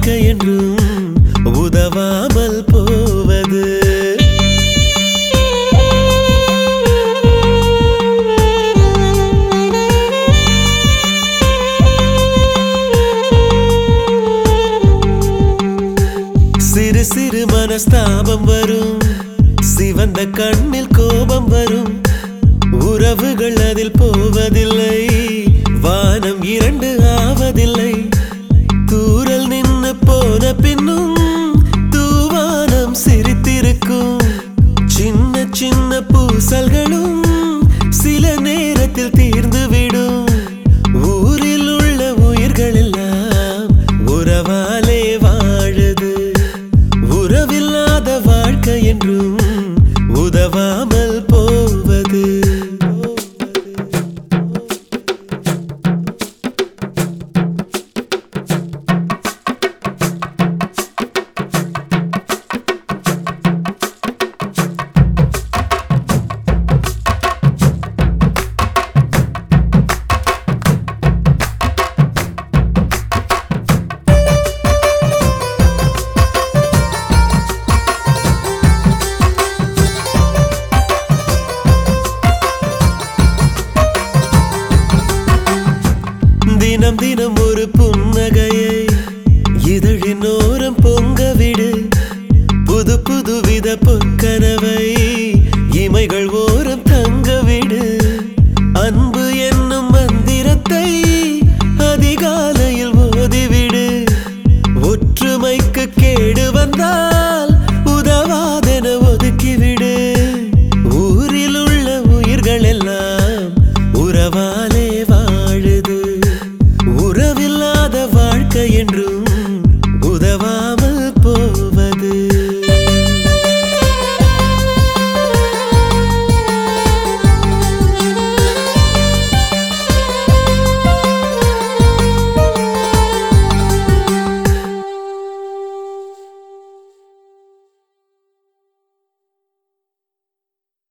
வாழ்க்கை என்றும் உதவாமல் போவது சிறு சிறு மனஸ்தாபம் வரும் சிவந்த கண்ணில் கோபம் வரும் உறவுகள் அதில் போவதில்லை வானம் இரண்டு ஆவதில்லை தூரல் நின்னு போன பின்னும் தூவானம் சிரித்திருக்கும் சின்ன சின்ன பூசல்களும் சில நேரத்தில் தீர்ந்துவிடும் ஊரில் உள்ள உயிர்கள் எல்லாம் உறவாலே வாழுது உறவில்லாத வாழ்க்கை என்றும் உதவாமல் போவது தினம் தினம் ஒரு புன்னகையை இதழின் ஓரம் பொங்க விடு புது புது வித பொற்கனவை இமைகள் ஓரம் தங்க விடு அன்பு என்னும் மந்திரத்தை அதிகாலையில் ஓதிவிடு ஒற்றுமைக்கு கேடு வந்தால் உதவாதென ஒதுக்கிவிடு ஊரில் உள்ள உயிர்கள் எல்லாம் உறவாலே வாழுது உறவில்லாத வாழ்க்கை என்றும்